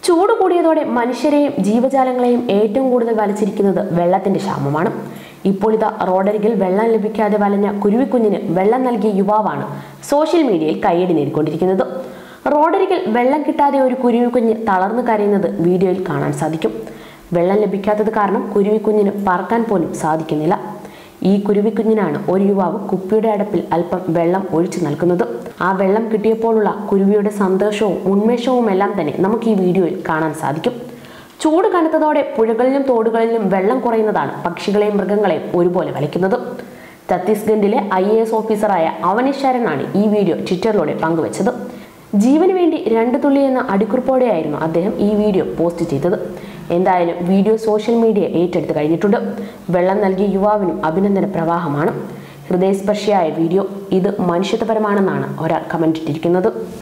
ചൂട് കൂടിയതോടെ മനുഷ്യരെയും ജീവജാലങ്ങളെയും ഏറ്റവും കൂടുതൽ വലിച്ചിരിക്കുന്നത് വെള്ളത്തിന്റെ ക്ഷാമമാണ് ഇപ്പോൾ ഇതാ റോഡരികിൽ വെള്ളം ലഭിക്കാതെ വലഞ്ഞ കുരുവിക്കുഞ്ഞിന് വെള്ളം നൽകിയ യുവാവാണ് സോഷ്യൽ മീഡിയയിൽ കൈയടി നേടിക്കൊണ്ടിരിക്കുന്നത് റോഡരികിൽ വെള്ളം കിട്ടാതെ ഒരു കുരുവിക്കുഞ്ഞ് തളർന്നു കരയുന്നത് വീഡിയോയിൽ കാണാൻ സാധിക്കും വെള്ളം ലഭിക്കാത്തത് കാരണം കുരുവിക്കുഞ്ഞിന് പറക്കാൻ പോലും സാധിക്കുന്നില്ല ഈ കുരുവിക്കുഞ്ഞിനാണ് ഒരു യുവാവ് കുപ്പിയുടെ അടപ്പിൽ അല്പം വെള്ളം ഒഴിച്ചു നൽകുന്നത് ആ വെള്ളം കിട്ടിയപ്പോഴുള്ള കുരുവിയുടെ സന്തോഷവും ഉന്മേഷവും എല്ലാം തന്നെ നമുക്ക് ഈ വീഡിയോയിൽ കാണാൻ സാധിക്കും ചൂട് കനത്തതോടെ പുഴകളിലും തോടുകളിലും വെള്ളം കുറയുന്നതാണ് പക്ഷികളെയും മൃഗങ്ങളെയും ഒരുപോലെ വലയ്ക്കുന്നത് ഛത്തീസ്ഗഡിലെ ഐ എ എസ് ഓഫീസറായ അവനീഷ് ശരണാണ് ഈ വീഡിയോ ട്വിറ്ററിലൂടെ പങ്കുവച്ചത് ജീവന് വേണ്ടി രണ്ട് തുള്ളി എന്ന അടിക്കുറിപ്പോടെയായിരുന്നു അദ്ദേഹം ഈ വീഡിയോ പോസ്റ്റ് ചെയ്തത് എന്തായാലും വീഡിയോ സോഷ്യൽ മീഡിയ ഏറ്റെടുത്ത് കഴിഞ്ഞിട്ടുണ്ട് വെള്ളം നൽകിയ യുവാവിനും അഭിനന്ദന പ്രവാഹമാണ് ഹൃദയസ്പർശിയായ വീഡിയോ ഇത് മനുഷ്യത്വപരമാണെന്നാണ് ഒരാൾ കമന്റ് ഇട്ടിരിക്കുന്നത്